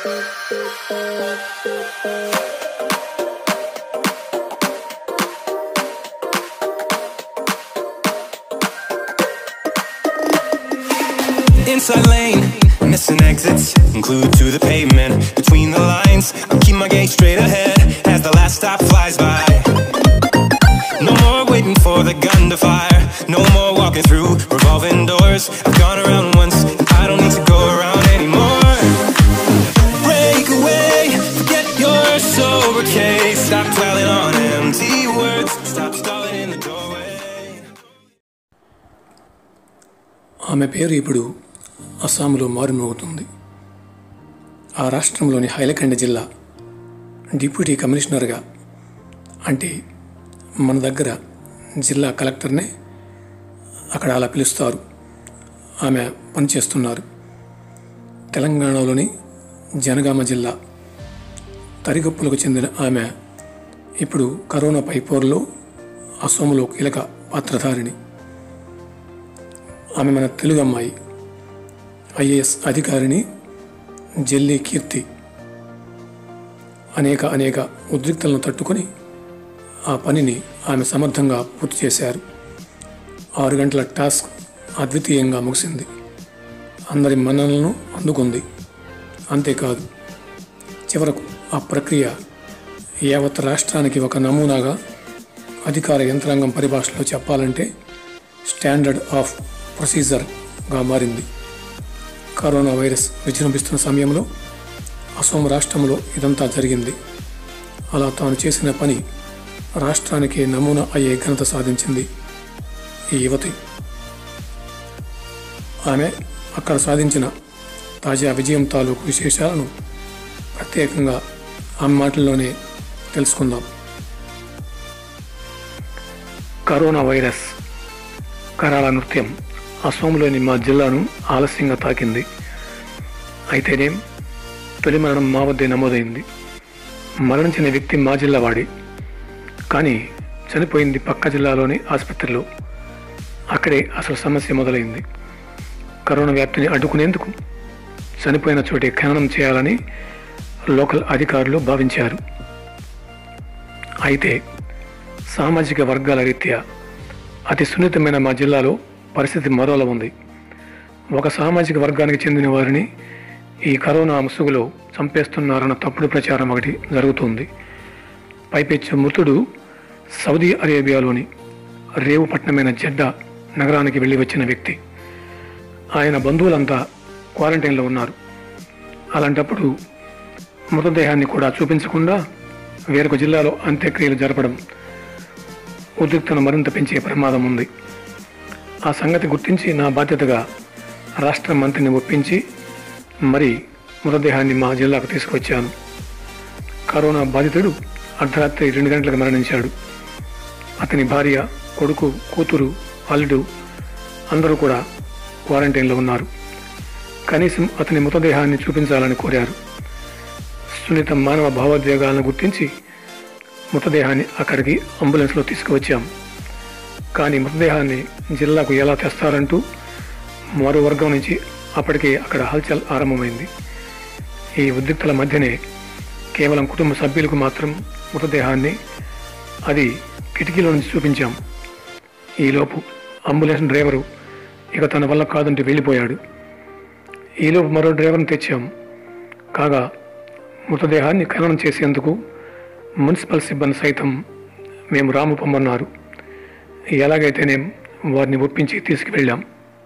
Inside lane, missing exits, glued to the pavement. Between the lines, I'm keeping my gaze straight ahead as the last stop flies by. No more waiting for the gun to fire. No more walking through revolving doors. I've gone around once, and I don't need to go around anymore. Break away, forget your sober case. Stop dwelling on empty words. Stop stalling in the doorway. ఆమె పేరు ఇప్పుడు అస్సాంలో మారుమోగుతుంది ఆ రాష్ట్రంలోని హైలకండ జిల్లా deputy కమిషనర్గా అంటే మన దగ్గర జిల్లా కలెక్టర్నే అక్కడ అలా పిలుస్తారు ఆమె పనిచేస్తున్నారు తెలంగాణలోని జనగామ జిల్లా తరిగొప్పులకు చెందిన ఆమె ఇప్పుడు కరోనాపై పోరులో అసోములో కీలక పాత్రధారిణి ఆమె మన తెలుగు అమ్మాయి ఐఏఎస్ అధికారిని జెల్లీ కీర్తి అనేక అనేక ఉద్రిక్తలను తట్టుకొని ఆ పనిని ఆమె సమర్థంగా పూర్తి చేశారు ఆరు గంటల టాస్క్ అద్వితీయంగా ముగిసింది అందరి మన్ననలను అందుకుంది అంతేకాదు చివరకు ఆ ప్రక్రియ యావత్ రాష్ట్రానికి ఒక నమూనాగా అధికార యంత్రాంగం పరిభాషలో చెప్పాలంటే స్టాండర్డ్ ఆఫ్ ప్రొసీజర్గా మారింది కరోనా వైరస్ విజృంభిస్తున్న సమయంలో అసోం రాష్ట్రంలో ఇదంతా జరిగింది అలా తాను చేసిన పని రాష్ట్రానికి నమూనా అయ్యే ఘనత సాధించింది ఈ యువతి ఆమె అక్కడ సాధించిన తాజా విజయం తాలూకు విశేషాలను ప్రత్యేకంగా ఆమె మాటల్లోనే తెలుసుకుందాం కరోనా వైరస్ కరాళ నృత్యం అసోంలోని మా జిల్లాను ఆలస్యంగా తాకింది అయితేనేం తొలి మరణం మా వద్దే నమోదైంది మరణించిన వ్యక్తి మా జిల్లా వాడి కానీ చనిపోయింది పక్క జిల్లాలోని ఆసుపత్రిలో అక్కడే అసలు సమస్య మొదలైంది కరోనా వ్యాప్తిని అడ్డుకునేందుకు చనిపోయిన చోటే ఖననం చేయాలని లోకల్ అధికారులు భావించారు అయితే సామాజిక వర్గాల రీత్యా అతి సున్నితమైన మా జిల్లాలో పరిస్థితి మరోలా ఉంది ఒక సామాజిక వర్గానికి చెందిన వారిని ఈ కరోనా ముసుగులో చంపేస్తున్నారన్న తప్పుడు ప్రచారం ఒకటి జరుగుతుంది పైపెచ్చు మృతుడు సౌదీ అరేబియాలోని రేవు పట్టణమైన జెడ్డా నగరానికి వెళ్ళి వచ్చిన వ్యక్తి ఆయన బంధువులంతా క్వారంటైన్లో ఉన్నారు అలాంటప్పుడు మృతదేహాన్ని కూడా చూపించకుండా వేరొక జిల్లాలో అంత్యక్రియలు జరపడం ఉద్రిక్తను మరింత పెంచే ప్రమాదం ఉంది ఆ సంగతి గుర్తించి నా బాధ్యతగా రాష్ట్ర మంత్రిని ఒప్పించి మరి మృతదేహాన్ని మా జిల్లాకు తీసుకొచ్చాను కరోనా బాధితుడు అర్ధరాత్రి రెండు గంటలకు మరణించాడు అతని భార్య కొడుకు కూతురు అల్లుడు అందరూ కూడా క్వారంటైన్లో ఉన్నారు కనీసం అతని మృతదేహాన్ని చూపించాలని కోరారు సున్నిత మానవ భావోద్వేగాలను గుర్తించి మృతదేహాన్ని అక్కడికి అంబులెన్స్లో తీసుకువచ్చాం కానీ మృతదేహాన్ని జిల్లాకు ఎలా తెస్తారంటూ మరో వర్గం నుంచి అప్పటికే అక్కడ హల్చల్ ఆరంభమైంది ఈ ఉద్రిక్తల మధ్యనే కేవలం కుటుంబ సభ్యులకు మాత్రం మృతదేహాన్ని అది కిటికీలో నుంచి చూపించాం ఈలోపు అంబులెన్స్ డ్రైవరు ఇక తన వల్ల కాదంటే వెళ్ళిపోయాడు ఈలోపు మరో డ్రైవర్ని తెచ్చాం కాగా మృతదేహాన్ని ఖననం చేసేందుకు మున్సిపల్ సిబ్బంది సైతం మేము రాము పొమ్మన్నారు ఎలాగైతేనేం వారిని ఒప్పించి తీసుకువెళ్ళాం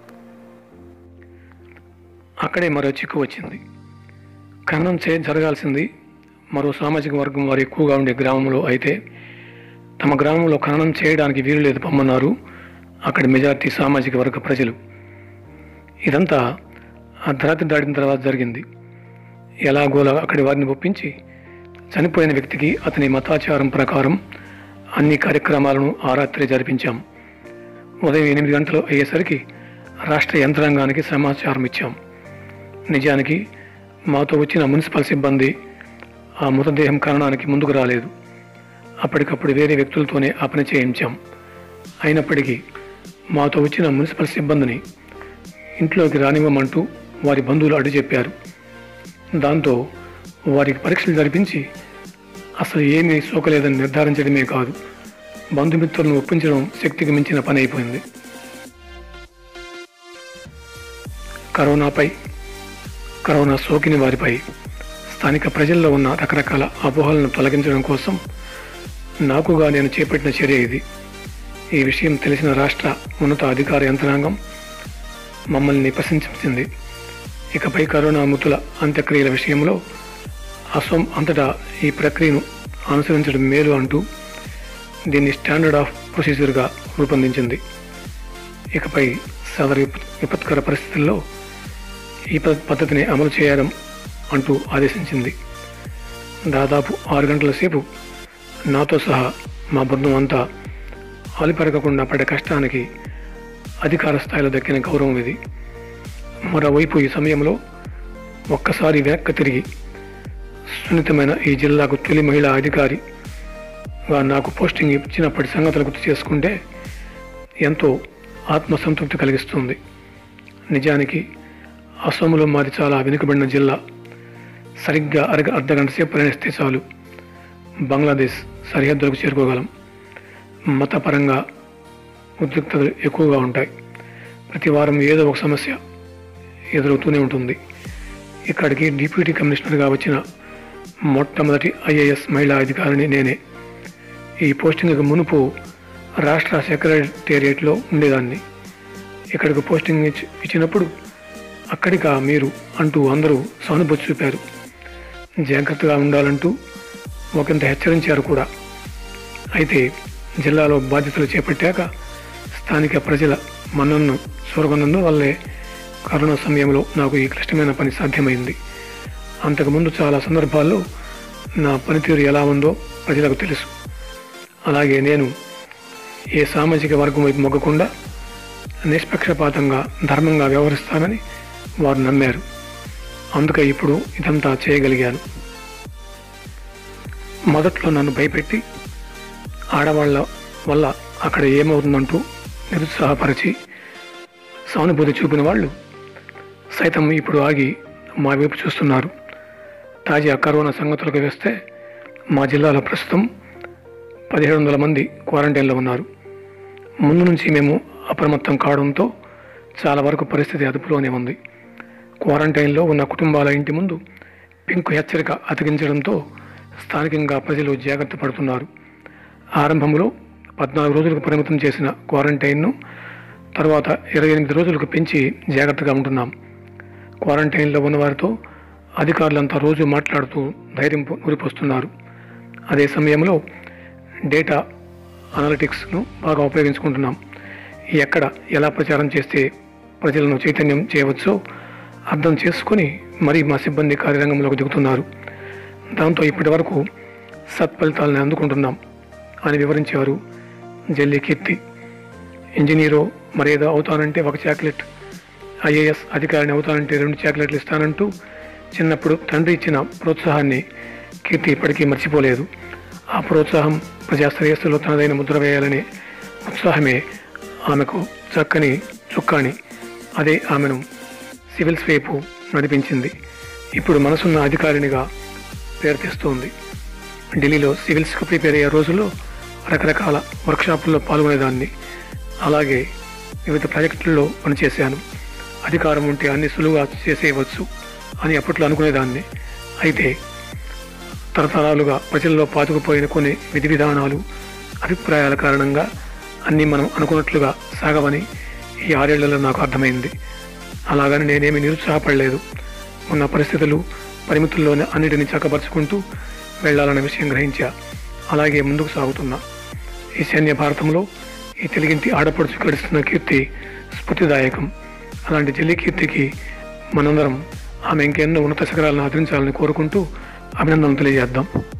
అక్కడే మరో చిక్కు వచ్చింది ఖననం చే జరగాల్సింది మరో సామాజిక వర్గం వారు ఎక్కువగా ఉండే గ్రామంలో అయితే తమ గ్రామంలో ఖననం చేయడానికి వీలు లేదు పొమ్మన్నారు అక్కడి మెజార్టీ సామాజిక వర్గ ప్రజలు ఇదంతా అర్ధరాత్రి దాటిన తర్వాత జరిగింది ఎలాగోలా అక్కడి వారిని ఒప్పించి చనిపోయిన వ్యక్తికి అతని మతాచారం ప్రకారం అన్ని కార్యక్రమాలను ఆ రాత్రి జరిపించాం ఉదయం ఎనిమిది గంటలు అయ్యేసరికి రాష్ట్ర యంత్రాంగానికి సమాచారం ఇచ్చాం నిజానికి మాతో వచ్చిన మున్సిపల్ సిబ్బంది ఆ మృతదేహం ఖననానికి ముందుకు రాలేదు అప్పటికప్పుడు వేరే వ్యక్తులతోనే ఆ పని చేయించాం అయినప్పటికీ మాతో వచ్చిన మున్సిపల్ సిబ్బందిని ఇంట్లోకి రానివ్వమంటూ వారి బంధువులు అడ్డు చెప్పారు దాంతో వారికి పరీక్షలు జరిపించి అసలు ఏమీ సోకలేదని నిర్ధారించడమే కాదు బంధుమిత్రులను ఒప్పించడం శక్తికి మించిన పని అయిపోయింది కరోనాపై కరోనా సోకిన వారిపై స్థానిక ప్రజల్లో ఉన్న రకరకాల అపోహలను తొలగించడం కోసం నాకుగా నేను చేపట్టిన చర్య ఇది ఈ విషయం తెలిసిన రాష్ట్ర ఉన్నత అధికార యంత్రాంగం మమ్మల్ని ప్రశంసించింది ఇకపై కరోనా మృతుల అంత్యక్రియల విషయంలో అసోం అంతటా ఈ ప్రక్రియను అనుసరించడం మేలు అంటూ దీన్ని స్టాండర్డ్ ఆఫ్ ప్రొసీజర్గా రూపొందించింది ఇకపై సదరు విపత్- విపత్కర పరిస్థితుల్లో ఈ ప- పద్ధతిని అమలు చేయడం అంటూ ఆదేశించింది దాదాపు ఆరు గంటల సేపు నాతో సహా మా బృందం అంతా ఆలిపెరగకుండా పడే కష్టానికి అధికార స్థాయిలో దక్కిన గౌరవం ఇది మరోవైపు ఈ సమయంలో ఒక్కసారి వెనక్కి తిరిగి సున్నితమైన ఈ జిల్లాకు తొలి మహిళా అధికారిగా నాకు పోస్టింగ్ ఇచ్చినప్పటి సంగతులు గుర్తు చేసుకుంటే ఎంతో ఆత్మసంతృప్తి కలిగిస్తుంది నిజానికి అసోములో మాది చాలా వెనుకబడిన జిల్లా సరిగ్గా అరగ అర్ధగంట సేపు ప్రయాణిస్తే చాలు బంగ్లాదేశ్ సరిహద్దులకు చేరుకోగలం మతపరంగా ఉద్రిక్తతలు ఎక్కువగా ఉంటాయి ప్రతి వారం ఏదో ఒక సమస్య ఎదురవుతూనే ఉంటుంది ఇక్కడికి డిప్యూటీ కమిషనర్గా వచ్చిన మొట్టమొదటి ఐఏఎస్ మహిళా అధికారిని నేనే ఈ పోస్టింగ్కి మునుపు రాష్ట్ర సెక్రటేరియట్లో ఉండేదాన్ని ఇక్కడికి పోస్టింగ్ ఇచ్చి ఇచ్చినప్పుడు అక్కడికా మీరు అంటూ అందరూ సానుభూతి చూపారు జాగ్రత్తగా ఉండాలంటూ ఒకంత హెచ్చరించారు కూడా అయితే జిల్లాలో బాధ్యతలు చేపట్టాక స్థానిక ప్రజల మన్ననను చూరగొన్నందు వల్లే కరోనా సమయంలో నాకు ఈ క్లిష్టమైన పని సాధ్యమైంది అంతకుముందు చాలా సందర్భాల్లో నా పనితీరు ఎలా ఉందో ప్రజలకు తెలుసు అలాగే నేను ఏ సామాజిక వర్గం వైపు మొగ్గకుండా నిష్పక్షపాతంగా ధర్మంగా వ్యవహరిస్తానని వారు నమ్మారు అందుకే ఇప్పుడు ఇదంతా చేయగలిగాను మొదట్లో నన్ను భయపెట్టి ఆడవాళ్ళ వల్ల అక్కడ ఏమవుతుందంటూ నిరుత్సాహపరిచి సానుభూతి చూపిన వాళ్ళు సైతం ఇప్పుడు ఆగి మా వైపు చూస్తున్నారు తాజా కరోనా సంగతులకు వేస్తే మా జిల్లాలో ప్రస్తుతం పదిహేడు వందల మంది క్వారంటైన్లో ఉన్నారు ముందు నుంచి మేము అప్రమత్తం కావడంతో చాలా వరకు పరిస్థితి అదుపులోనే ఉంది క్వారంటైన్లో ఉన్న కుటుంబాల ఇంటి ముందు పింకు హెచ్చరిక అతికించడంతో స్థానికంగా ప్రజలు జాగ్రత్త పడుతున్నారు ఆరంభంలో పద్నాలుగు రోజులకు పరిమితం చేసిన క్వారంటైన్ను తర్వాత ఇరవై ఎనిమిది రోజులకు పెంచి జాగ్రత్తగా ఉంటున్నాం క్వారంటైన్లో ఉన్నవారితో అధికారులంతా రోజు మాట్లాడుతూ ధైర్యం పొ- నూరిపోస్తున్నారు అదే సమయంలో డేటా అనలిటిక్స్ను బాగా ఉపయోగించుకుంటున్నాం ఎక్కడ ఎలా ప్రచారం చేస్తే ప్రజలను చైతన్యం చేయవచ్చో అర్థం చేసుకొని మరీ మా సిబ్బంది కార్యరంగంలోకి దిగుతున్నారు దాంతో ఇప్పటి వరకు సత్ఫలితాలను అందుకుంటున్నాం అని వివరించారు జల్లి కీర్తి ఇంజనీరో మరేదో అవుతానంటే ఒక చాక్లెట్ ఐఏఎస్ అధికారిని అవుతానంటే రెండు చాక్లెట్లు ఇస్తానంటూ చిన్నప్పుడు తండ్రి ఇచ్చిన ప్రోత్సాహాన్ని కీర్తి ఇప్పటికీ మర్చిపోలేదు ఆ ప్రోత్సాహం ప్రజా శ్రేయస్సులో తనదైన ముద్ర వేయాలనే ఉత్సాహమే ఆమెకు చక్కని చుక్కాని అదే ఆమెను సివిల్స్ వైపు నడిపించింది ఇప్పుడు మనసున్న అధికారినిగా పేరు తెస్తోంది ఢిల్లీలో సివిల్స్కు ప్రిపేర్ అయ్యే రోజుల్లో రకరకాల వర్క్షాపుల్లో పాల్గొనేదాన్ని అలాగే వివిధ ప్రాజెక్టుల్లో పనిచేశాను అధికారం ఉంటే అన్ని సులువుగా చేసేయవచ్చు అని అప్పట్లో అనుకునేదాన్ని అయితే తరతరాలుగా ప్రజల్లో పాతుకుపోయిన కొన్ని విధి విధానాలు అభిప్రాయాల కారణంగా అన్నీ మనం అనుకున్నట్లుగా సాగవని ఈ ఆరేళ్లలో నాకు అర్థమైంది అలాగని నేనేమి నిరుత్సాహపడలేదు ఉన్న పరిస్థితులు పరిమితుల్లోనే అన్నిటిని చక్కబరుచుకుంటూ వెళ్ళాలన్న విషయం గ్రహించా అలాగే ముందుకు సాగుతున్నా ఈశాన్య భారతంలో ఈ తెలుగింటి ఆడపడుచు గడుస్తున్న కీర్తి స్ఫూర్తిదాయకం అలాంటి జల్లి కీర్తికి మనందరం ఆమె ఇంకెన్నో ఉన్నత శిఖరాలను ఆదరించాలని కోరుకుంటూ అభినందనలు తెలియజేద్దాం